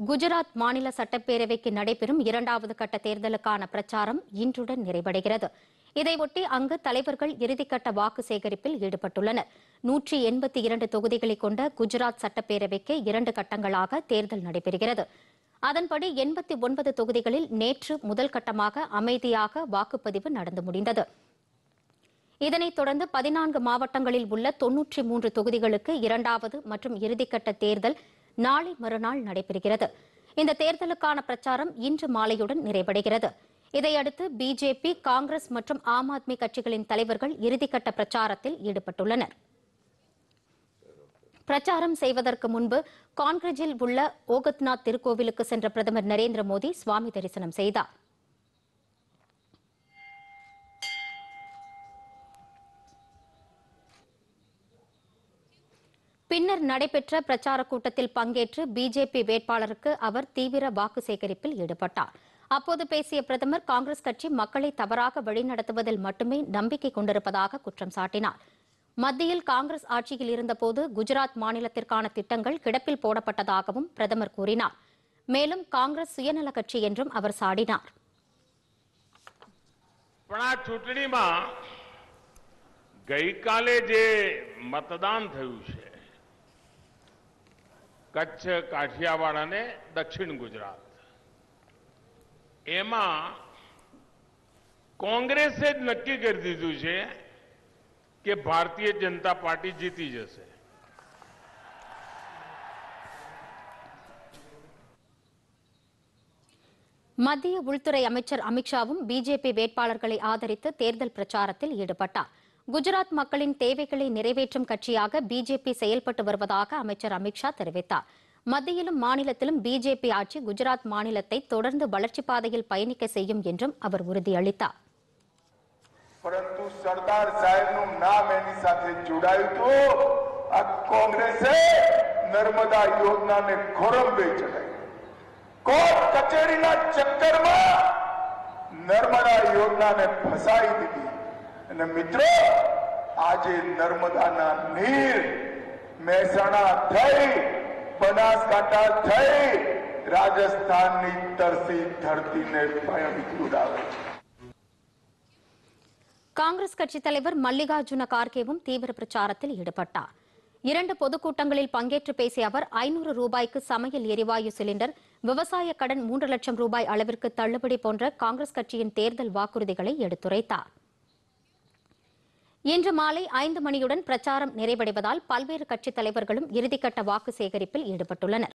குஜராத் மாநில சட்டப்பேரவைக்கு நடைபெறும் இரண்டாவது கட்ட தேர்தலுக்கான பிரச்சாரம் இன்றுடன் நிறைவடைகிறது இதையொட்டி அங்கு தலைவர்கள் இறுதிக்கட்ட வாக்கு சேகரிப்பில் ஈடுபட்டுள்ளனர் நூற்றி எண்பத்தி இரண்டு தொகுதிகளை கொண்ட குஜராத் சட்டப்பேரவைக்கு இரண்டு கட்டங்களாக தேர்தல் நடைபெறுகிறது அதன்படி எண்பத்தி ஒன்பது தொகுதிகளில் நேற்று முதல் கட்டமாக அமைதியாக வாக்குப்பதிவு நடந்து முடிந்தது இதனைத் தொடர்ந்து பதினான்கு மாவட்டங்களில் உள்ள தொன்னூற்றி மூன்று தொகுதிகளுக்கு இரண்டாவது மற்றும் இறுதிக்கட்ட தேர்தல் நாளை மறுநாள் நடைபெறுகிறது இந்த தேர்தலுக்கான பிரச்சாரம் இன்று மாலையுடன் நிறைவடைகிறது இதையடுத்து பிஜேபி காங்கிரஸ் மற்றும் ஆம் ஆத்மி கட்சிகளின் தலைவர்கள் இறுதிக்கட்ட பிரச்சாரத்தில் ஈடுபட்டுள்ளனர் பிரச்சாரம் செய்வதற்கு முன்பு கான்கிரஜில் உள்ள ஓகத்நாத் திருக்கோவிலுக்கு சென்ற பிரதமர் நரேந்திர மோடி சுவாமி தரிசனம் செய்தார் பின்னர் நடைபெற்ற பிரச்சார கூட்டத்தில் பங்கேற்று பிஜேபி வேட்பாளருக்கு அவர் தீவிர வாக்கு சேகரிப்பில் ஈடுபட்டார் அப்போது பேசிய பிரதமர் காங்கிரஸ் கட்சி மக்களை தவறாக வழிநடத்துவதில் மட்டுமே நம்பிக்கை கொண்டிருப்பதாக குற்றம் சாட்டினார் மத்தியில் காங்கிரஸ் ஆட்சியில் இருந்தபோது குஜராத் மாநிலத்திற்கான திட்டங்கள் கிடப்பில் போடப்பட்டதாகவும் பிரதமர் கூறினார் மேலும் காங்கிரஸ் சுயநல கட்சி என்றும் அவர் சாடினார் પણ આ ચૂંટણીમાં ગઈકાલે જે મતદાન થયું છે કચ્છ કાઠિયાવાડ અને દક્ષિણ ગુજરાત એમાં કોંગ્રેસે જ નક્કી કરી દીધું છે કે ભારતીય જનતા પાર્ટી જીતી જશે மத்திய உள்துறை அமைச்சர் அமித்ஷாவும் பிஜேபி வேட்பாளர்களை ஆதரித்து தேர்தல் பிரச்சாரத்தில் ஈடுபட்டார் குஜராத் மக்களின் தேவைகளை நிறைவேற்றும் கட்சியாக பிஜேபி செயல்பட்டு வருவதாக அமைச்சர் அமித்ஷா தெரிவித்தார் மத்தியிலும் மாநிலத்திலும் பிஜேபி ஆட்சி குஜராத் மாநிலத்தை தொடர்ந்து வளர்ச்சிப் பாதையில் பயணிக்க செய்யும் என்றும் அவர் உறுதியளித்தார் પરંતુ સરદાર સાહેબનું નામ એની સાથે જોડાયું હતું આ કોંગ્રેસે નર્મદા યોજનાને ખોરંભે ચડાવી કોર્ટ કચેરીના ચક્કરમાં નર્મદા યોજનાને ફસાઈ દીધી અને મિત્રો આજે નર્મદાના નીર મહેસાણા થઈ બનાસકાંઠા થઈ રાજસ્થાનની તરસી ધરતીને ભયભીત ઉડાવે છે காங்கிரஸ் கட்சித் தலைவர் மல்லிகார்ஜுன கார்கேவும் தீவிர பிரச்சாரத்தில் ஈடுபட்டார் இரண்டு பொதுக்கூட்டங்களில் பங்கேற்று பேசிய அவர் ஐநூறு ரூபாய்க்கு சமையல் எரிவாயு சிலிண்டர் விவசாய கடன் மூன்று லட்சம் ரூபாய் அளவிற்கு தள்ளுபடி போன்ற காங்கிரஸ் கட்சியின் தேர்தல் வாக்குறுதிகளை எடுத்துரைத்தார் இன்று மாலை ஐந்து மணியுடன் பிரச்சாரம் நிறைவடைவதால் பல்வேறு கட்சித் தலைவர்களும் இறுதிக்கட்ட வாக்கு சேகரிப்பில் ஈடுபட்டுள்ளனர்